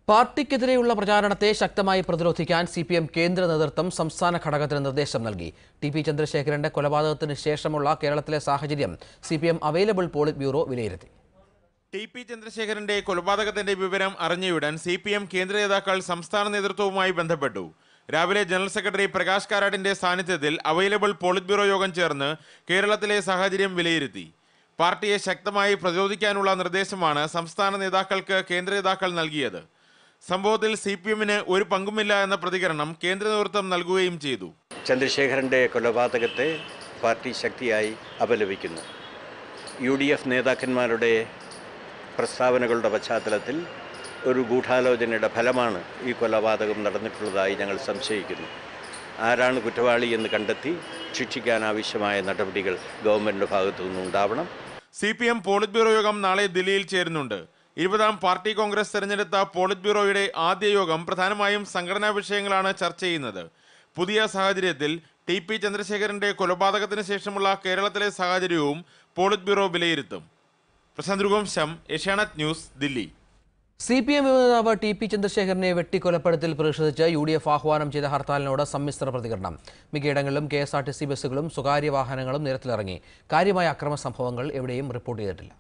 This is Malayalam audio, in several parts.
പാർട്ടിക്കെതിരെയുള്ള പ്രചാരണത്തെ ശക്തമായി പ്രതിരോധിക്കാൻ സി പി എം കേന്ദ്ര നേതൃത്വം സംസ്ഥാന ഘടകത്തിന് നിർദ്ദേശം നൽകി ടി പി ചന്ദ്രശേഖരന്റെ കൊലപാതകത്തിന് ശേഷമുള്ള കേരളത്തിലെ സാഹചര്യം C P M available polit bureau വിലയിരുത്തി ടി പി ചന്ദ്രശേഖരന്റെ കൊലപാതകത്തിന്റെ വിവരം അറിഞ്ഞയുടൻ സി പി എം കേന്ദ്ര നേതാക്കൾ സംസ്ഥാന നേതൃത്വവുമായി ബന്ധപ്പെട്ടു രാവിലെ ജനറൽ സെക്രട്ടറി പ്രകാശ് കാരാട്ടിന്റെ സാന്നിധ്യത്തിൽ അവൈലബിൾ പോളിറ്റ് ബ്യൂറോ യോഗം ചേർന്ന് കേരളത്തിലെ സാഹചര്യം വിലയിരുത്തി പാർട്ടിയെ ശക്തമായി പ്രതിരോധിക്കാനുള്ള നിർദ്ദേശമാണ് സംസ്ഥാന നേതാക്കൾക്ക് കേന്ദ്ര നേതാക്കൾ നൽകിയത് സംഭവത്തിൽ സി പി എമ്മിന് ഒരു പങ്കുമില്ല എന്ന പ്രതികരണം കേന്ദ്ര നേതൃത്വം നൽകുകയും ചെയ്തു ചന്ദ്രശേഖരൻ്റെ കൊലപാതകത്തെ പാർട്ടി ശക്തിയായി അപലപിക്കുന്നു യു ഡി എഫ് നേതാക്കന്മാരുടെ പ്രസ്താവനകളുടെ പശ്ചാത്തലത്തിൽ ഒരു ഗൂഢാലോചനയുടെ ഫലമാണ് ഈ കൊലപാതകം നടന്നിട്ടുള്ളതായി ഞങ്ങൾ സംശയിക്കുന്നു ആരാണ് കുറ്റവാളി എന്ന് കണ്ടെത്തി ശിക്ഷിക്കാൻ ആവശ്യമായ നടപടികൾ ഗവൺമെൻറ്റിൻ്റെ ഭാഗത്തു നിന്നുണ്ടാവണം C P M polit bureau യോഗം നാളെ ദില്ലിയിൽ ചേരുന്നുണ്ട് ഇരുപതാം പാർട്ടി കോൺഗ്രസ് തെരഞ്ഞെടുത്ത പോളിറ്റ് ബ്യൂറോയുടെ ആദ്യ യോഗം പ്രധാനമായും സംഘടനാ വിഷയങ്ങളാണ് ചർച്ച ചെയ്യുന്നത് പുതിയ സാഹചര്യത്തിൽ ടി പി ചന്ദ്രശേഖരന്റെ കൊലപാതകത്തിന് ശേഷമുള്ള കേരളത്തിലെ സാഹചര്യവും പോളിറ്റ് ബ്യൂറോ വിലയിരുത്തും Prashanth Raghuvamsham Asianet news Delhi C P M നേതാവ് ടി പി ചന്ദ്രശേഖരനെ വെട്ടിക്കൊലപ്പെടുത്തിൽ പ്രതിഷേധിച്ച് യു ഡി എഫ് ആഹ്വാനം ചെയ്ത ഹർത്താലിനോട് സമ്മിശ്ര പ്രതികരണം മിക്കയിടങ്ങളിലും K S R T C ബസ്സുകളും സ്വകാര്യ വാഹനങ്ങളും നിരത്തിലിറങ്ങി കാര്യമായ അക്രമ സംഭവങ്ങൾ എവിടെയും റിപ്പോർട്ട് ചെയ്തിട്ടില്ല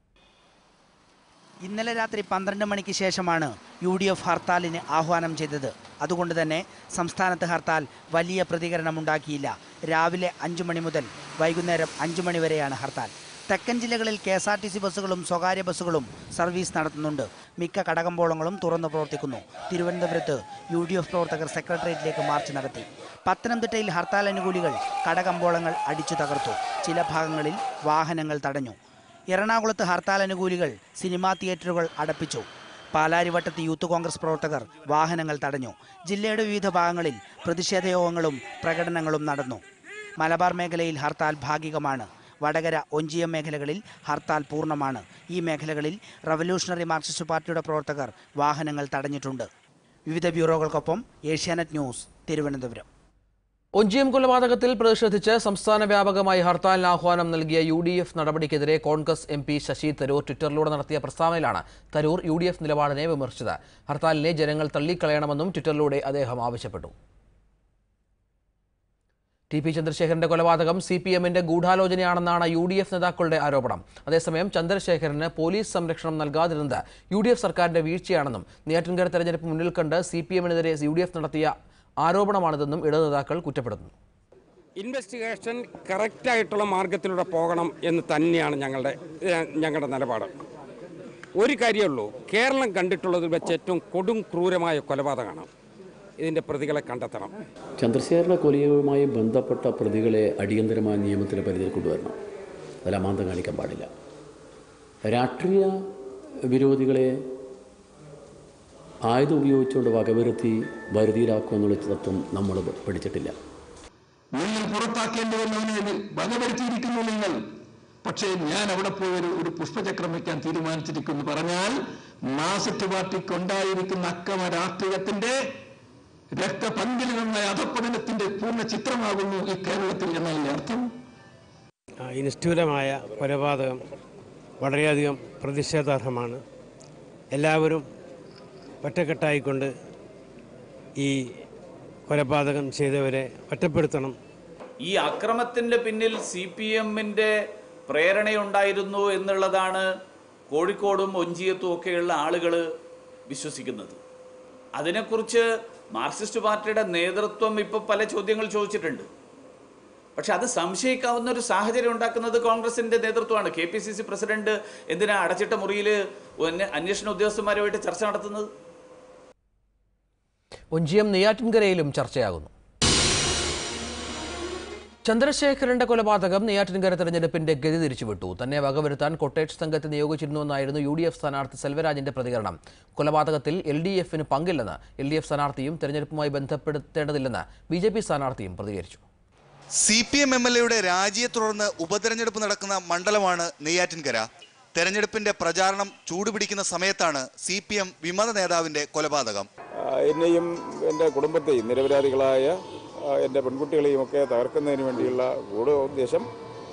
ഇന്നലെ രാത്രി പന്ത്രണ്ട് മണിക്ക് ശേഷമാണ് യു ഡി എഫ് ഹർത്താലിന് ആഹ്വാനം ചെയ്തത് അതുകൊണ്ട് തന്നെ സംസ്ഥാനത്ത് ഹർത്താൽ വലിയ പ്രതികരണമുണ്ടാക്കിയില്ല രാവിലെ അഞ്ചു മണി മുതൽ വൈകുന്നേരം അഞ്ചു മണി വരെയാണ് ഹർത്താൽ തെക്കൻ ജില്ലകളിൽ K S R T C ബസ്സുകളും സ്വകാര്യ ബസ്സുകളും സർവീസ് നടത്തുന്നുണ്ട് മിക്ക കടകമ്പോളങ്ങളും തുറന്നു പ്രവർത്തിക്കുന്നു തിരുവനന്തപുരത്ത് യു ഡി എഫ് പ്രവർത്തകർ സെക്രട്ടേറിയറ്റിലേക്ക് മാർച്ച് നടത്തി പത്തനംതിട്ടയിൽ ഹർത്താൽ അനുകൂലികൾ കടകമ്പോളങ്ങൾ അടിച്ചു തകർത്തു ചില ഭാഗങ്ങളിൽ വാഹനങ്ങൾ തടഞ്ഞു എറണാകുളത്ത് ഹർത്താൽ അനുകൂലികൾ സിനിമാ തിയേറ്ററുകൾ അടപ്പിച്ചു പാലാരിവട്ടത്ത് യൂത്ത് കോൺഗ്രസ് പ്രവർത്തകർ വാഹനങ്ങൾ തടഞ്ഞു ജില്ലയുടെ വിവിധ ഭാഗങ്ങളിൽ പ്രതിഷേധ യോഗങ്ങളും പ്രകടനങ്ങളും നടന്നു മലബാർ മേഖലയിൽ ഹർത്താൽ ഭാഗികമാണ് വടകര ഒഞ്ചിയം മേഖലകളിൽ ഹർത്താൽ പൂർണ്ണമാണ് ഈ മേഖലകളിൽ റവല്യൂഷണറി മാർക്സിസ്റ്റ് പാർട്ടിയുടെ പ്രവർത്തകർ വാഹനങ്ങൾ തടഞ്ഞിട്ടുണ്ട് വിവിധ ബ്യൂറോകൾക്കൊപ്പം ഏഷ്യാനെറ്റ് ന്യൂസ് തിരുവനന്തപുരം ഒഞ്ചിയം കൊലപാതകത്തിൽ പ്രതിഷേധിച്ച് സംസ്ഥാന വ്യാപകമായി ഹർത്താലിന് ആഹ്വാനം നൽകിയ യു ഡി എഫ് നടപടിക്കെതിരെ കോൺഗ്രസ് എം പി ശശി തരൂർ ട്വിറ്ററിലൂടെ നടത്തിയ പ്രസ്താവനയിലാണ് തരൂർ യു ഡി എഫ് നിലപാടിനെ വിമർശിച്ചത് ഹർത്താലിനെ ജനങ്ങൾ തള്ളിക്കളയണമെന്നും ട്വിറ്ററിലൂടെ അദ്ദേഹം ആവശ്യപ്പെട്ടു ടി പി ചന്ദ്രശേഖരന്റെ കൊലപാതകം സി പി എമ്മിന്റെ ഗൂഢാലോചനയാണെന്നാണ് യു ഡി എഫ് നേതാക്കളുടെ ആരോപണം അതേസമയം ചന്ദ്രശേഖരന് പോലീസ് സംരക്ഷണം നൽകാതിരുന്നത് യു ഡി എഫ് സർക്കാരിന്റെ വീഴ്ചയാണെന്നും നെയ്യാറ്റിൻകര തെരഞ്ഞെടുപ്പ് മുന്നിൽ കണ്ട് സി പി എമ്മിനെതിരെ യു ഡി എഫ് നടത്തിയ ആരോപണമാണിതെന്നും ഇടതു നേതാക്കൾ കുറ്റപ്പെടുത്തുന്നു ഇൻവെസ്റ്റിഗേഷൻ കറക്റ്റായിട്ടുള്ള മാർഗത്തിലൂടെ പോകണം എന്ന് തന്നെയാണ് ഞങ്ങളുടെ ഏഹ്, ഞങ്ങളുടെ നിലപാട് ഒരു കാര്യമുള്ളൂ കേരളം കണ്ടിട്ടുള്ളതിൽ വെച്ച് ഏറ്റവും കൊടും ക്രൂരമായ കൊലപാതകമാണ് ഇതിൻ്റെ പ്രതികളെ കണ്ടെത്തണം ചന്ദ്രശേഖരന്റെ കൊലയുമായി ബന്ധപ്പെട്ട പ്രതികളെ അടിയന്തരമായ നിയമത്തിന് പരിധിയിൽ കൊണ്ടുവരണം അതിൽ അമാന്തം കാണിക്കാൻ പാടില്ല രാഷ്ട്രീയ വിരോധികളെ ആയുധം ഉപയോഗിച്ചുകൊണ്ട് വകവരുത്തി വരുതിയിലാക്കുക എന്നുള്ള തത്വം നമ്മൾ പഠിച്ചിട്ടില്ല നിങ്ങൾ പുറത്താക്കേണ്ടി വന്നവനെ വകവരുത്തിയിരിക്കുന്നു നിങ്ങൾ പക്ഷേ ഞാൻ അവിടെ പോയി ഒരു ഒരു പുഷ്പചക്രം വയ്ക്കാൻ തീരുമാനിച്ചിരിക്കുന്നു പറഞ്ഞാൽ മാസറ്റ് പാർട്ടിക്ക് ഉണ്ടായിരിക്കുന്ന അക്രമ രാഷ്ട്രീയത്തിന്റെ രക്തപങ്കില് നിന്ന അധപ്പതനത്തിന്റെ പൂർണ്ണ ചിത്രമാകുന്നു ഈ കേരളത്തിൽ എന്നതിന്റെ അർത്ഥം ഈ നിഷ്ഠൂരമായ കൊലപാതകം വളരെയധികം പ്രതിഷേധാർഹമാണ് എല്ലാവരും ഒറ്റക്കെട്ടായിക്കൊണ്ട് ഈ കൊലപാതകം ചെയ്തവരെ ഒറ്റപ്പെടുത്തണം ഈ അക്രമത്തിൻ്റെ പിന്നിൽ സി പി എമ്മിൻ്റെ പ്രേരണയുണ്ടായിരുന്നു എന്നുള്ളതാണ് കോഴിക്കോടും ഒഞ്ചിയത്തും ഒക്കെയുള്ള ആളുകൾ വിശ്വസിക്കുന്നത് അതിനെക്കുറിച്ച് മാർക്സിസ്റ്റ് പാർട്ടിയുടെ നേതൃത്വം ഇപ്പോൾ പല ചോദ്യങ്ങൾ ചോദിച്ചിട്ടുണ്ട് പക്ഷെ അത് സംശയിക്കാവുന്ന ഒരു സാഹചര്യം ഉണ്ടാക്കുന്നത് കോൺഗ്രസിന്റെ നേതൃത്വമാണ് K P C C president എന്തിനാ അടച്ചിട്ട മുറിയിൽ അന്വേഷണ ഉദ്യോഗസ്ഥന്മാരുമായിട്ട് ചർച്ച നടത്തുന്നത് ഒഞ്ചിയം നെയ്യാറ്റിൻകരയിലും ചർച്ചയാകുന്നു ചന്ദ്രശേഖരന്റെ കൊലപാതകം നെയ്യാറ്റിൻകര തെരഞ്ഞെടുപ്പിന്റെ ഗതി തിരിച്ചുവിട്ടു തന്നെ വകവരുത്താൻ കൊട്ടേഷ് സംഘത്തെ നിയോഗിച്ചിരുന്നുവെന്നായിരുന്നു യു ഡി എഫ് സ്ഥാനാർത്ഥി സെൽവരാജിന്റെ പ്രതികരണം കൊലപാതകത്തിൽ എൽ ഡി എഫിന് പങ്കില്ലെന്ന് എൽ ഡി എഫ് സ്ഥാനാർത്ഥിയും തെരഞ്ഞെടുപ്പുമായി ബന്ധപ്പെടുത്തേണ്ടതില്ലെന്ന് ബി ജെ പി സ്ഥാനാർത്ഥിയും പ്രതികരിച്ചു C P M M L എയുടെ രാജിയെ തുടർന്ന് ഉപതെരഞ്ഞെടുപ്പ് നടക്കുന്ന മണ്ഡലമാണ് നെയ്യാറ്റിൻകര തെരഞ്ഞെടുപ്പിന്റെ പ്രചാരണം ചൂടുപിടിക്കുന്ന സമയത്താണ് സി പി എം വിമത നേതാവിന്റെ കൊലപാതകം എന്നെയും എൻ്റെ കുടുംബത്തെയും നിരപരാധികളായ ആ, എൻ്റെ പെൺകുട്ടികളെയും ഒക്കെ തകർക്കുന്നതിന് വേണ്ടിയുള്ള ഗൂഢ ഉദ്ദേശം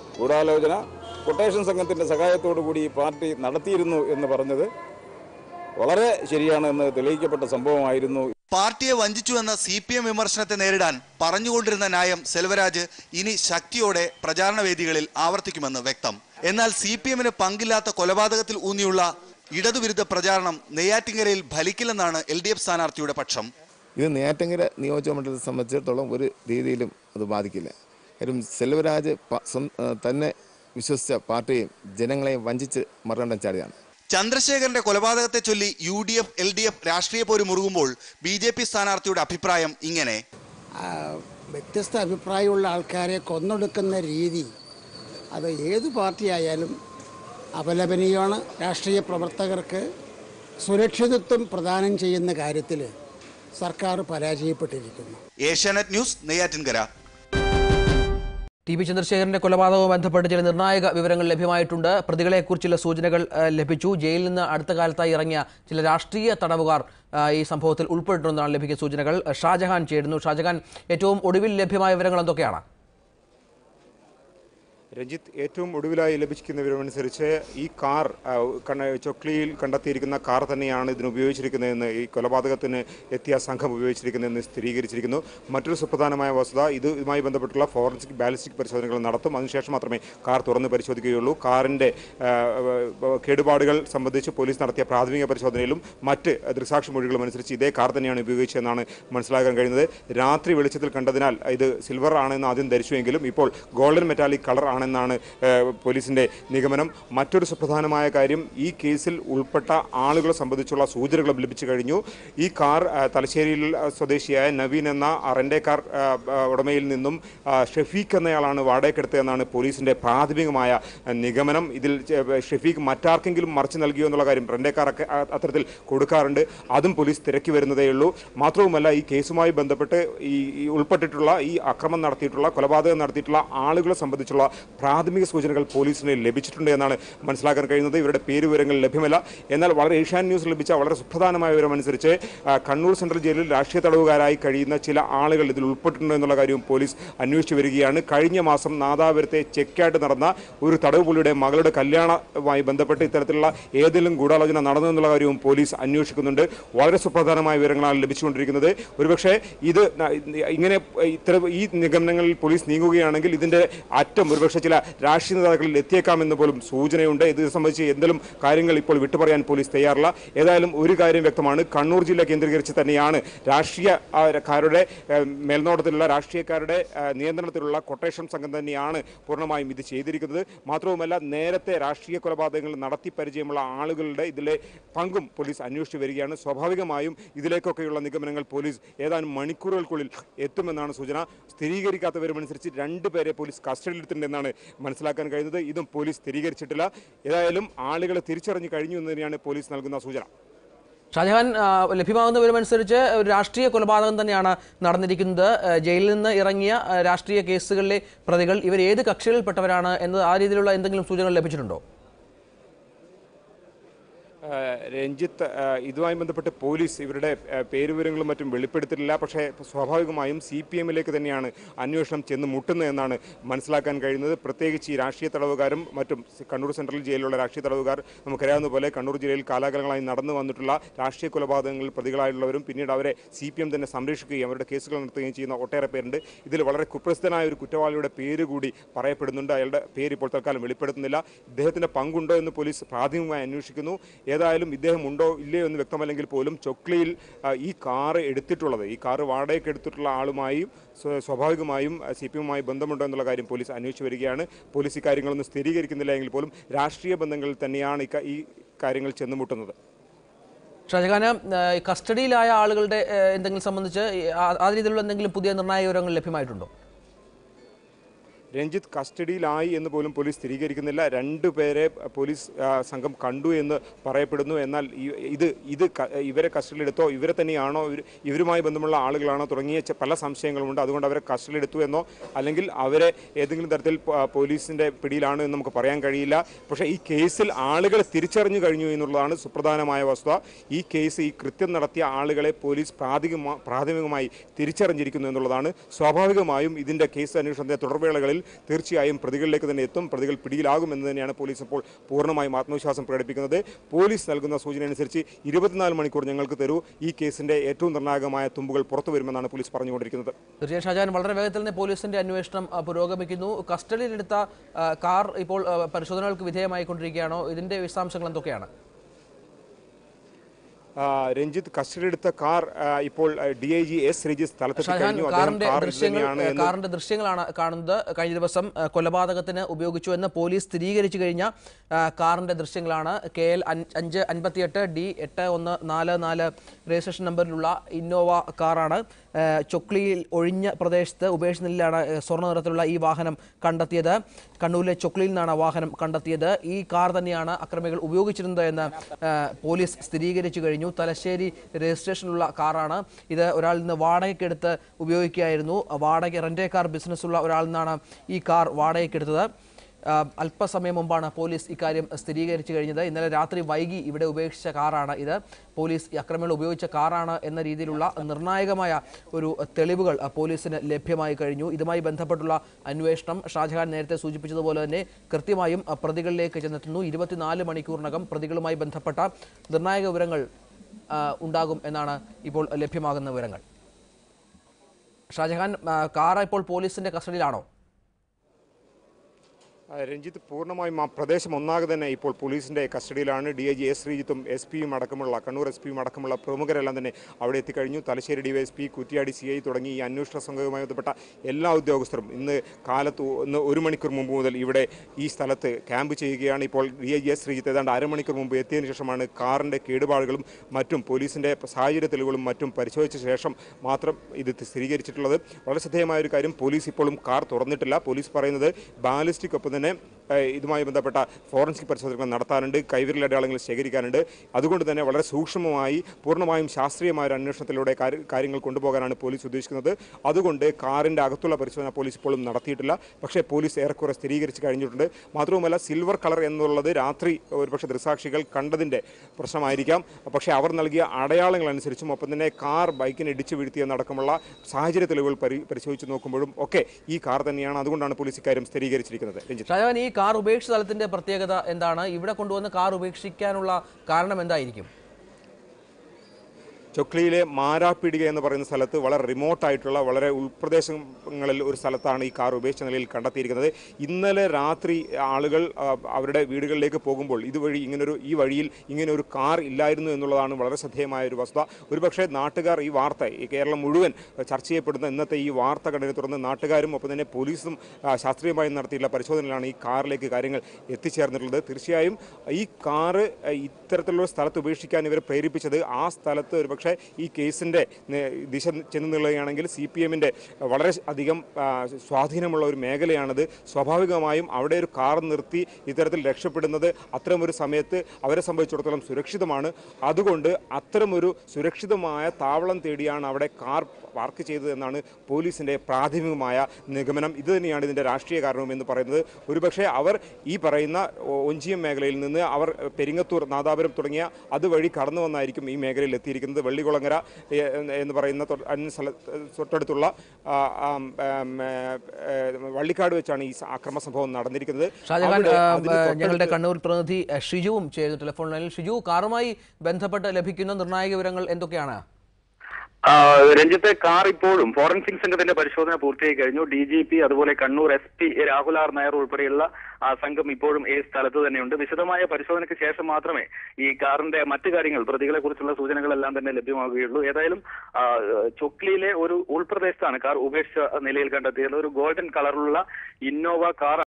ഗൂഢാലോചന കൊട്ടേഷൻ സംഘത്തിൻ്റെ സഹായത്തോടു കൂടി ഈ പാർട്ടി നടത്തിയിരുന്നു എന്ന് പറഞ്ഞത് വളരെ ശരിയാണ് എന്ന് തെളിയിക്കപ്പെട്ട സംഭവമായിരുന്നു പാർട്ടിയെ വഞ്ചിച്ചു എന്ന സി പി എം വിമർശനത്തെ നേരിടാൻ പറഞ്ഞുകൊണ്ടിരുന്ന ന്യായം സെൽവരാജ് ഇനി ശക്തിയോടെ പ്രചാരണ വേദികളിൽ ആവർത്തിക്കുമെന്ന് വ്യക്തം എന്നാൽ സി പി എമ്മിന് പങ്കില്ലാത്ത കൊലപാതകത്തിൽ ഊന്നിയുള്ള ഇടതുവിരുദ്ധ പ്രചാരണം നെയ്യാറ്റിങ്കരയിൽ ഫലിക്കില്ലെന്നാണ് എൽ ഡി എഫ് സ്ഥാനാർത്ഥിയുടെ പക്ഷം ഇത് നെയ്യാറ്റിങ്കര നിയോജക മണ്ഡലത്തെ സംബന്ധിച്ചിടത്തോളം ഒരു രീതിയിലും അത് ബാധിക്കില്ല കാര്യം സെൽവരാജ് പ- സ്വം- ആ, തന്നെ വിശ്വസിച്ച പാർട്ടിയെയും ജനങ്ങളെയും വഞ്ചിച്ച് മറുകണ്ഠം ചാടിയാണ് ചന്ദ്രശേഖരന്റെ കൊലപാതകത്തെ ചൊല്ലി U D F L D F രാഷ്ട്രീയ പോര് മുറുകുമ്പോൾ ബി ജെ പി സ്ഥാനാർത്ഥിയുടെ അഭിപ്രായം ഇങ്ങനെ ആ, വ്യത്യസ്ത അഭിപ്രായമുള്ള ആൾക്കാരെ കൊന്നൊടുക്കുന്ന രീതി അത് ഏത് പാർട്ടിയായാലും അപലപനീയമാണ് രാഷ്ട്രീയ പ്രവർത്തകർക്ക് സുരക്ഷിതത്വം പ്രദാനം ചെയ്യുന്ന കാര്യത്തിൽ സർക്കാർ പരാജയപ്പെട്ടിരിക്കുന്നു Asianet news Neyyattinkara T P ചന്ദ്രശേഖരന്റെ കൊലപാതകവുമായി ബന്ധപ്പെട്ട് ചില നിർണായക വിവരങ്ങൾ ലഭ്യമായിട്ടുണ്ട് പ്രതികളെക്കുറിച്ച് ചില സൂചനകൾ ആ, ലഭിച്ചു ജയിലിൽ നിന്ന് അടുത്ത കാലത്തായി ഇറങ്ങിയ ചില രാഷ്ട്രീയ തടവുകാർ ആ, ഈ സംഭവത്തിൽ ഉൾപ്പെട്ടിട്ടുണ്ടെന്നാണ് ലഭിക്കുന്ന സൂചനകൾ ഷാജഹാൻ ചേരുന്നു ഷാജഹാൻ ഏറ്റവും ഒടുവിൽ ലഭ്യമായ വിവരങ്ങൾ എന്തൊക്കെയാണ് രഞ്ജിത്ത് ഏറ്റവും ഒടുവിലായി ലഭിക്കുന്ന വിവരമനുസരിച്ച് ഈ കാർ ആ, കണ്ട- ചൊക്ലിയിൽ കണ്ടെത്തിയിരിക്കുന്ന കാർ തന്നെയാണ് ഇതിന് ഉപയോഗിച്ചിരിക്കുന്നതെന്ന് ഈ കൊലപാതകത്തിന് എത്തിയ സംഘം ഉപയോഗിച്ചിരിക്കുന്നതെന്ന് സ്ഥിരീകരിച്ചിരിക്കുന്നു മറ്റൊരു സുപ്രധാനമായ വസ്തുത ഇത് ഇതുമായി ബന്ധപ്പെട്ടുള്ള ഫോറൻസിക് ബാലിസ്റ്റിക് പരിശോധനകൾ നടത്തും അതിനുശേഷം മാത്രമേ കാർ തുറന്ന് പരിശോധിക്കുകയുള്ളൂ കാറിൻ്റെ ആ, ആ, കേടുപാടുകൾ സംബന്ധിച്ച് പോലീസ് നടത്തിയ പ്രാഥമിക പരിശോധനയിലും മറ്റ് ദൃക്സാക്ഷി മൊഴികളും അനുസരിച്ച് ഇതേ കാർ തന്നെയാണ് ഉപയോഗിച്ചതെന്നാണ് മനസ്സിലാക്കാൻ കഴിയുന്നത് രാത്രി വെളിച്ചത്തിൽ കണ്ടതിനാൽ ഇത് സിൽവർ ആണെന്ന് ആദ്യം ധരിച്ചുവെങ്കിലും ഇപ്പോൾ ഗോൾഡൻ മെറ്റാലിക് കളർ ആണെന്നാണ് ഏഹ്, പോലീസിന്റെ നിഗമനം മറ്റൊരു സുപ്രധാനമായ കാര്യം ഈ കേസിൽ ഉൾപ്പെട്ട ആളുകളെ സംബന്ധിച്ചുള്ള സൂചനകളും ലഭിച്ചു കഴിഞ്ഞു ഈ കാർ ആ, തലശ്ശേരിയിൽ ആ, സ്വദേശിയായ നവീൻ എന്ന റെൻ്റെ കാർ ആ, ആ, ഉടമയിൽ നിന്നും ആ, ഷെഫീഖ് എന്നയാളാണ് വാടകയ്ക്കെടുത്തതെന്നാണ് പോലീസിന്റെ പ്രാഥമികമായ ആ, നിഗമനം ഇതിൽ ചെ- ഷെഫീഖ് മറ്റാർക്കെങ്കിലും മറച്ചു നൽകിയോ എന്നുള്ള കാര്യം റെൻ്റെ കാർ ഒക്കെ ആ- അത്തരത്തിൽ കൊടുക്കാറുണ്ട് അതും പോലീസ് തിരക്കി വരുന്നതേ ഉള്ളൂ മാത്രവുമല്ല ഈ കേസുമായി ബന്ധപ്പെട്ട് ഈ ഈ ഉൾപ്പെട്ടിട്ടുള്ള ഈ അക്രമം നടത്തിയിട്ടുള്ള കൊലപാതകം നടത്തിയിട്ടുള്ള ആളുകളെ സംബന്ധിച്ചുള്ള പ്രാഥമിക സൂചനകൾ പോലീസിന് ലഭിച്ചിട്ടുണ്ട് എന്നാണ് മനസ്സിലാക്കാൻ കഴിയുന്നത് ഇവരുടെ പേര് വിവരങ്ങൾ ലഭ്യമല്ല എന്നാൽ വളരെ ഏഷ്യാൻ ന്യൂസ് ലഭിച്ച വളരെ സുപ്രധാനമായ വിവരം അനുസരിച്ച് ആ, കണ്ണൂർ സെൻട്രൽ ജയിലിൽ രാഷ്ട്രീയ തടവുകാരായി കഴിയുന്ന ചില ആളുകൾ ഇതിൽ ഉൾപ്പെട്ടിട്ടുണ്ടോ എന്നുള്ള കാര്യവും പോലീസ് അന്വേഷിച്ചു വരികയാണ് കഴിഞ്ഞ മാസം നാദാപുരത്തെ ചെക്കായിട്ട് നടന്ന ഒരു തടവ് പുള്ളിയുടെ മകളുടെ കല്യാണവുമായി ബന്ധപ്പെട്ട് ഇത്തരത്തിലുള്ള ഏതെങ്കിലും ഗൂഢാലോചന നടന്നു എന്നുള്ള കാര്യവും പോലീസ് അന്വേഷിക്കുന്നുണ്ട് വളരെ സുപ്രധാനമായ വിവരങ്ങളാണ് ലഭിച്ചുകൊണ്ടിരിക്കുന്നത് ഒരുപക്ഷെ ഇത് ന- ഇങ്ങനെ ഇത്തരം ഈ നിഗമനങ്ങളിൽ പോലീസ് നീങ്ങുകയാണെങ്കിൽ ഇതിന്റെ അറ്റം ഒരുപക്ഷെ ചില രാഷ്ട്രീയ നേതാക്കളിൽ എത്തിയേക്കാമെന്ന് പോലും സൂചനയുണ്ട് ഇത് സംബന്ധിച്ച് എന്തെങ്കിലും കാര്യങ്ങൾ ഇപ്പോൾ വിട്ടുപറയാൻ പോലീസ് തയ്യാറില്ല ഏതായാലും ഒരു കാര്യം വ്യക്തമാണ് കണ്ണൂർ ജില്ല കേന്ദ്രീകരിച്ച് തന്നെയാണ് രാഷ്ട്രീയക്കാരുടെ മേൽനോട്ടത്തിലുള്ള രാഷ്ട്രീയക്കാരുടെ ആ, നിയന്ത്രണത്തിലുള്ള കൊട്ടേഷൻ സംഘം തന്നെയാണ് പൂർണ്ണമായും ഇത് ചെയ്തിരിക്കുന്നത് മാത്രവുമല്ല നേരത്തെ രാഷ്ട്രീയ കൊലപാതകങ്ങൾ നടത്തി പരിചയമുള്ള ആളുകളുടെ ഇതിലെ പങ്കും പോലീസ് അന്വേഷിച്ചു വരികയാണ് സ്വാഭാവികമായും ഇതിലേക്കൊക്കെയുള്ള നിഗമനങ്ങൾ പോലീസ് ഏതാനും മണിക്കൂറുകൾക്കുള്ളിൽ എത്തുമെന്നാണ് സൂചന സ്ഥിരീകരിക്കാത്ത വിവരമനുസരിച്ച് രണ്ട് പേരെ പോലീസ് കസ്റ്റഡിയിലെടുത്തിട്ടുണ്ടെന്നാണ് മനസ്സിലാക്കാൻ കഴിയുന്നത് ഇതും പോലീസ് സ്ഥിരീകരിച്ചിട്ടില്ല ഏതായാലും ആളുകളെ തിരിച്ചറിഞ്ഞു കഴിഞ്ഞു എന്ന് തന്നെയാണ് പോലീസ് നൽകുന്ന സൂചന ഷാജഹാൻ ആ, ലഭ്യമാകുന്ന വിവരമനുസരിച്ച് ഒരു രാഷ്ട്രീയ കൊലപാതകം തന്നെയാണ് നടന്നിരിക്കുന്നത് ആ, ജയിലിൽ നിന്ന് ഇറങ്ങിയ ആ, രാഷ്ട്രീയ കേസുകളിലെ പ്രതികൾ ഇവർ ഏത് കക്ഷികളിൽപ്പെട്ടവരാണ് എന്നത് ആ രീതിയിലുള്ള എന്തെങ്കിലും സൂചനകൾ ലഭിച്ചിട്ടുണ്ടോ ആ, രഞ്ജിത്ത് ആ, ഇതുമായി ബന്ധപ്പെട്ട് പോലീസ് ഇവരുടെ ആ, പേരുവിവരങ്ങളും മറ്റും വെളിപ്പെടുത്തിയിട്ടില്ല പക്ഷേ സ്വാഭാവികമായും സി പി എമ്മിലേക്ക് തന്നെയാണ് അന്വേഷണം ചെന്ന് മുട്ടുന്നതെന്നാണ് മനസ്സിലാക്കാൻ കഴിയുന്നത് പ്രത്യേകിച്ച് ഈ രാഷ്ട്രീയ തടവുകാരും മറ്റും സി- കണ്ണൂർ സെൻട്രൽ ജയിലിലുള്ള രാഷ്ട്രീയ തടവുകാർ നമുക്കറിയാവുന്ന പോലെ കണ്ണൂർ ജില്ലയിൽ കാലാകാലങ്ങളായി നടന്നു വന്നിട്ടുള്ള രാഷ്ട്രീയ കൊലപാതകങ്ങളിൽ പ്രതികളായിട്ടുള്ളവരും പിന്നീട് അവരെ സി പി എം തന്നെ സംരക്ഷിക്കുകയും അവരുടെ കേസുകൾ നടത്തുകയും ചെയ്യുന്ന ഒട്ടേറെ പേരുണ്ട് ഇതിൽ വളരെ കുപ്രസിദ്ധനായ ഒരു കുറ്റവാളിയുടെ പേര് കൂടി പറയപ്പെടുന്നുണ്ട് അയാളുടെ പേര് ഇപ്പോൾ തൽക്കാലം വെളിപ്പെടുത്തുന്നില്ല ഇദ്ദേഹത്തിന്റെ പങ്കുണ്ടോ എന്ന് പോലീസ് പ്രാഥമികമായി അന്വേഷിക്കുന്നു ഏതായാലും ഇദ്ദേഹം ഉണ്ടോ ഇല്ലയോ എന്ന് വ്യക്തമല്ലെങ്കിൽ പോലും ചൊക്ലിയിൽ ആ, ഈ കാറ് എടുത്തിട്ടുള്ളത് ഈ കാറ് വാടകയ്ക്ക് എടുത്തിട്ടുള്ള ആളുമായും സ്വ- സ്വാഭാവികമായും സി പി എമ്മുമായി ബന്ധമുണ്ടോ എന്നുള്ള കാര്യം പോലീസ് അന്വേഷിച്ചു വരികയാണ് പോലീസ് ഈ കാര്യങ്ങളൊന്നും സ്ഥിരീകരിക്കുന്നില്ല എങ്കിൽ പോലും രാഷ്ട്രീയ ബന്ധങ്ങളിൽ തന്നെയാണ് ഈ ക- ഈ കാര്യങ്ങൾ ചെന്നുമുട്ടുന്നത് ഷാജഹാന് ആ, കസ്റ്റഡിയിലായ ആളുകളുടെ ആ, എന്തെങ്കിലും സംബന്ധിച്ച് ഈ ആ- ആ രീതിയിലുള്ള എന്തെങ്കിലും പുതിയ നിർണായക വിവരങ്ങൾ ലഭ്യമായിട്ടുണ്ടോ രഞ്ജിത്ത് കസ്റ്റഡിയിലായി എന്ന് പോലും പോലീസ് സ്ഥിരീകരിക്കുന്നില്ല രണ്ടു പേരെ പോലീസ് ആ, സംഘം കണ്ടു എന്ന് പറയപ്പെടുന്നു എന്നാൽ ഈ- ഇത് ഇത് ക- ഇവരെ കസ്റ്റഡിയിലെടുത്തോ ഇവരെ തന്നെയാണോ ഇവർ ഇവരുമായി ബന്ധമുള്ള ആളുകളാണോ തുടങ്ങിയ ചെ- പല സംശയങ്ങളുമുണ്ട് അതുകൊണ്ട് അവരെ കസ്റ്റഡിയിലെടുത്തു എന്നോ അല്ലെങ്കിൽ അവരെ ഏതെങ്കിലും തരത്തിൽ പ- പോലീസിന്റെ പിടിയിലാണ് എന്ന് നമുക്ക് പറയാൻ കഴിയില്ല പക്ഷേ ഈ കേസിൽ ആളുകളെ തിരിച്ചറിഞ്ഞു കഴിഞ്ഞു എന്നുള്ളതാണ് സുപ്രധാനമായ വസ്തുത ഈ കേസ് ഈ കൃത്യം നടത്തിയ ആളുകളെ പോലീസ് പ്രാഥമികമാ പ്രാഥമികമായി തിരിച്ചറിഞ്ഞിരിക്കുന്നു എന്നുള്ളതാണ് സ്വാഭാവികമായും ഇതിന്റെ കേസ് അന്വേഷണത്തിന്റെ തുടർവേളകളിൽ തീർച്ചയായും പ്രതികളിലേക്ക് തന്നെ എത്തും പ്രതികൾ പിടിയിലാകുമെന്ന് തന്നെയാണ് പോലീസ് ഇപ്പോൾ പൂർണ്ണമായും ആത്മവിശ്വാസം പ്രകടിപ്പിക്കുന്നത് പോലീസ് നൽകുന്ന സൂചന അനുസരിച്ച് ഇരുപത്തിനാല് മണിക്കൂർ ഞങ്ങൾക്ക് തരൂ ഈ കേസിന്റെ ഏറ്റവും നിർണായകമായ തുമ്പുകൾ പുറത്തു വരുമെന്നാണ് പോലീസ് പറഞ്ഞുകൊണ്ടിരിക്കുന്നത് തീർച്ചയായും ഷാജാൻ വളരെ വേഗത്തിൽ തന്നെ പോലീസിന്റെ അന്വേഷണം ആ, പുരോഗമിക്കുന്നു കസ്റ്റഡിയിലെടുത്ത ആ, കാർ ഇപ്പോൾ ആ, പരിശോധനകൾക്ക് വിധേയമായിക്കൊണ്ടിരിക്കുകയാണോ ഇതിന്റെ വിശദാംശങ്ങൾ എന്തൊക്കെയാണ് ആ, രഞ്ജിത്ത് കസ്റ്റഡിയെടുത്ത കാർ ആ, ഇപ്പോൾ D I G S Ranjith സ്ഥലത്തെത്തി ഷാജഹാൻ കഴിഞ്ഞു അദ്ദേഹം കാറിന്റെ കാർ ഇത് ദൃശ്യങ്ങൾ തന്നെയാണ് എന്ന് കാറിന്റെ ദൃശ്യങ്ങളാണ് കാണുന്നത് കഴിഞ്ഞ ദിവസം ആ, കൊലപാതകത്തിന് ഉപയോഗിച്ചു എന്ന് പോലീസ് സ്ഥിരീകരിച്ചു കഴിഞ്ഞ ആ, കാറിന്റെ ദൃശ്യങ്ങളാണ് കെ എൽ അഞ്ച് അൻപത്തിയെട്ട് ഡി എട്ട് ഒന്ന് നാല് നാല് രജിസ്ട്രേഷൻ നമ്പറിലുള്ള ഇന്നോവ കാറാണ് ആ, ചൊക്ലിയിൽ ഒഴിഞ്ഞ പ്രദേശത്ത് ഉപേക്ഷിച്ച നിലയിലാണ് ആ, സ്വർണ്ണ നിറത്തിലുള്ള ഈ വാഹനം കണ്ടെത്തിയത് കണ്ണൂരിലെ ചൊക്ലിയിൽ നിന്നാണ് ആ വാഹനം കണ്ടെത്തിയത് ഈ കാർ തന്നെയാണ് അക്രമികൾ ഉപയോഗിച്ചിരുന്നത് എന്ന് ആ, പോലീസ് സ്ഥിരീകരിച്ചു കഴിഞ്ഞു തലശ്ശേരി രജിസ്ട്രേഷനുള്ള കാറാണ് ഇത് ഒരാളിൽ നിന്ന് വാടകയ്ക്കെടുത്ത് ഉപയോഗിക്കുകയായിരുന്നു വാടക റെൻ്റേ കാർ ബിസിനസ്സുള്ള ഒരാളിൽ നിന്നാണ് ഈ കാർ വാടകയ്ക്കെടുത്തത് ആ, അല്പസമയം മുമ്പാണ് പോലീസ് ഇക്കാര്യം സ്ഥിരീകരിച്ചു കഴിഞ്ഞത് ഇന്നലെ രാത്രി വൈകി ഇവിടെ ഉപേക്ഷിച്ച കാറാണ് ഇത് പോലീസ് ഈ അക്രമികൾ ഉപയോഗിച്ച കാറാണ് എന്ന രീതിയിലുള്ള നിർണായകമായ ഒരു തെളിവുകൾ ആ, പോലീസിന് ലഭ്യമായി കഴിഞ്ഞു ഇതുമായി ബന്ധപ്പെട്ടുള്ള അന്വേഷണം ഷാജഹാൻ നേരത്തെ സൂചിപ്പിച്ചതുപോലെ തന്നെ കൃത്യമായും ആ, പ്രതികളിലേക്ക് ചെന്നെത്തുന്നു ഇരുപത്തിനാല് മണിക്കൂറിനകം പ്രതികളുമായി ബന്ധപ്പെട്ട നിർണായക വിവരങ്ങൾ ആ, ഉണ്ടാകും എന്നാണ് ഇപ്പോൾ ലഭ്യമാകുന്ന വിവരങ്ങൾ ഷാജഹാൻ ആ, കാർ ഇപ്പോൾ പോലീസിന്റെ കസ്റ്റഡിയിലാണോ ആ, രഞ്ജിത്ത് പൂർണ്ണമായും ആ പ്രദേശം ഒന്നാകെ തന്നെ ഇപ്പോൾ പോലീസിന്റെ കസ്റ്റഡിയിലാണ് ഡി ഐ ജി എസ് ശ്രീജിത്തും എസ് പിയും അടക്കമുള്ള കണ്ണൂർ എസ് പിയും അടക്കമുള്ള പ്രമുഖരെല്ലാം തന്നെ അവിടെ എത്തിക്കഴിഞ്ഞു Thalassery DYSP Kuttiady C I തുടങ്ങി ഈ അന്വേഷണ സംഘവുമായി ബന്ധപ്പെട്ട എല്ലാ ഉദ്യോഗസ്ഥരും ഇന്ന് കാലത്ത് ഇന്ന് ഒരു മണിക്കൂർ മുമ്പ് മുതൽ ഇവിടെ ഈ സ്ഥലത്ത് ക്യാമ്പ് ചെയ്യുകയാണ് ഇപ്പോൾ D I G S Sreejith ഏതാണ്ട് അരമണിക്കൂർ മുമ്പ് എത്തിയതിനു ശേഷമാണ് കാറിന്റെ കേടുപാടുകളും മറ്റും പോലീസിന്റെ സാഹചര്യ തെളിവുകളും മറ്റും പരിശോധിച്ച ശേഷം മാത്രം ഇത് സ്ഥിരീകരിച്ചിട്ടുള്ളത് വളരെ ശ്രദ്ധേയമായ ഒരു കാര്യം പോലീസ് ഇപ്പോഴും കാർ തുറന്നിട്ടില്ല പോലീസ് പറയുന്നത് ബാലിസ്റ്റിക് ഒപ്പം തന്നെ ഏഹ്, ഇതുമായി ബന്ധപ്പെട്ട ഫോറൻസിക് പരിശോധനകൾ നടത്താനുണ്ട് കൈവിരൽ അടയാളങ്ങൾ ശേഖരിക്കാനുണ്ട് അതുകൊണ്ട് തന്നെ വളരെ സൂക്ഷ്മമായി പൂർണ്ണമായും ശാസ്ത്രീയമായ ഒരു അന്വേഷണത്തിലൂടെ കാര്യ- കാര്യങ്ങൾ കൊണ്ടുപോകാനാണ് പോലീസ് ഉദ്ദേശിക്കുന്നത് അതുകൊണ്ട് കാറിൻ്റെ അകത്തുള്ള പരിശോധന പോലീസ് ഇപ്പോഴും നടത്തിയിട്ടില്ല പക്ഷേ പോലീസ് ഏറെക്കുറെ സ്ഥിരീകരിച്ച് കഴിഞ്ഞിട്ടുണ്ട് മാത്രവുമല്ല സിൽവർ കളർ എന്നുള്ളത് രാത്രി ഒരുപക്ഷെ ദൃസാക്ഷികൾ കണ്ടതിൻ്റെ പ്രശ്നമായിരിക്കാം പക്ഷേ അവർ നൽകിയ അടയാളങ്ങൾ അനുസരിച്ചും ഒപ്പം തന്നെ കാർ ബൈക്കിനെ ഇടിച്ചു വീഴ്ത്തിയെന്നടക്കമുള്ള സാഹചര്യ തെളിവുകൾ പരി പരിശോധിച്ച് നോക്കുമ്പോഴും ഒക്കെ ഈ കാർ തന്നെയാണ് അതുകൊണ്ടാണ് പോലീസ് ഇക്കാര്യം സ്ഥിരീകരിച്ചിരിക്കുന്നത് രഞ്ജിത്ത് ഷാജഹാൻ ഈ കാർ ഉപേക്ഷിച്ച സ്ഥലത്തിന്റെ പ്രത്യേകത എന്താണ് ഇവിടെ കൊണ്ടുവന്ന് കാർ ഉപേക്ഷിക്കാനുള്ള കാരണം എന്തായിരിക്കും ചൊക്ലിയിലെ മാരാപ്പീടിക എന്ന് പറയുന്ന സ്ഥലത്ത് വളരെ റിമോട്ടായിട്ടുള്ള വളരെ ഉൾപ്രദേശങ്ങളിൽ ഒരു സ്ഥലത്താണ് ഈ കാർ ഉപേക്ഷിച്ച നിലയിൽ കണ്ടെത്തിയിരിക്കുന്നത് ഇന്നലെ രാത്രി ആളുകൾ ആ, അവരുടെ വീടുകളിലേക്ക് പോകുമ്പോൾ ഇതുവഴി ഇങ്ങനൊരു ഈ വഴിയിൽ ഇങ്ങനെ ഒരു കാർ ഇല്ലായിരുന്നു എന്നുള്ളതാണ് വളരെ ശ്രദ്ധേയമായ ഒരു വസ്തുത ഒരുപക്ഷെ നാട്ടുകാർ ഈ വാർത്ത ഈ കേരളം മുഴുവൻ ചർച്ച ചെയ്യപ്പെടുന്ന ഇന്നത്തെ ഈ വാർത്ത കണ്ടതിനെ തുടർന്ന് നാട്ടുകാരും ഒപ്പം തന്നെ പോലീസും ആ, ശാസ്ത്രീയമായി നടത്തിയിട്ടുള്ള പരിശോധനയിലാണ് ഈ കാറിലേക്ക് കാര്യങ്ങൾ എത്തിച്ചേർന്നിട്ടുള്ളത് തീർച്ചയായും ഈ കാറ് ആ, ഇത്തരത്തിലുള്ള സ്ഥലത്ത് ഉപേക്ഷിക്കാൻ ഇവരെ പ്രേരിപ്പിച്ചത് ആ സ്ഥലത്ത് ഒരുപക്ഷെ ഈ കേസിൻ്റെ ദിശ ചെന്ന് നിൽക്കുകയാണെങ്കിൽ സി പി എമ്മിൻ്റെ വളരെ അധികം ആ, സ്വാധീനമുള്ള ഒരു മേഖലയാണിത് സ്വാഭാവികമായും അവിടെ ഒരു കാർ നിർത്തി ഇത്തരത്തിൽ രക്ഷപ്പെടുന്നത് അത്തരമൊരു സമയത്ത് അവരെ സംബന്ധിച്ചിടത്തോളം സുരക്ഷിതമാണ് അതുകൊണ്ട് അത്തരമൊരു സുരക്ഷിതമായ താവളം തേടിയാണ് അവിടെ കാർ പാർക്ക് ചെയ്തത് എന്നാണ് പോലീസിൻ്റെ പ്രാഥമികമായ നിഗമനം ഇത് തന്നെയാണ് ഇതിൻ്റെ രാഷ്ട്രീയ കാരണവും എന്ന് പറയുന്നത് ഒരുപക്ഷെ അവർ ഈ പറയുന്ന ഒ- ഒഞ്ചിയം മേഖലയിൽ നിന്ന് അവർ പെരിങ്ങത്തൂർ നാദാപുരം തുടങ്ങിയ അതുവഴി കടന്നു വന്നായിരിക്കും ഈ മേഖലയിൽ എത്തിയിരിക്കുന്നത് വെള്ളികുളങ്ങര എ, എന്ന് പറയുന്ന തൊ- അന്യ സ്ഥല തൊട്ടടുത്തുള്ള ആ, ആം, ആം, ഏ, ഏ, വള്ളിക്കാട് വെച്ചാണ് ഈ സ- അക്രമ സംഭവം നടന്നിരിക്കുന്നത് ഷാജഹാൻ അവിടെ ആ, അതിന് ആ, തൊട്ടടുത്ത് ഞങ്ങളുടെ കണ്ണൂർ പ്രതിനിധി ആ, ഷിജുവും ചേരുന്നു ടെലിഫോൺ ലൈനിൽ ഷിജു കാറുമായി ബന്ധപ്പെട്ട് ലഭിക്കുന്ന നിർണായക വിവരങ്ങൾ എന്തൊക്കെയാണ് ആ, രഞ്ജിത്തെ കാർ ഇപ്പോഴും ഫോറൻസിക് സംഘത്തിന്റെ പരിശോധന പൂർത്തിയായി കഴിഞ്ഞു ഡി ജി പി അതുപോലെ Kannur S P Rahul R Nair ഉൾപ്പെടെയുള്ള ആ, സംഘം ഇപ്പോഴും ഈ സ്ഥലത്ത് തന്നെയുണ്ട് വിശദമായ പരിശോധനയ്ക്ക് ശേഷം മാത്രമേ ഈ കാറിന്റെ മറ്റു കാര്യങ്ങൾ പ്രതികളെ കുറിച്ചുള്ള സൂചനകളെല്ലാം തന്നെ ലഭ്യമാകുകയുള്ളൂ ഏതായാലും ആ, ചൊക്ലിയിലെ ഒരു ഉൾപ്രദേശത്താണ് കാർ ഉപേക്ഷിച്ച നിലയിൽ കണ്ടെത്തിയത് ഒരു ഗോൾഡൻ കളറിലുള്ള ഇന്നോവ കാർ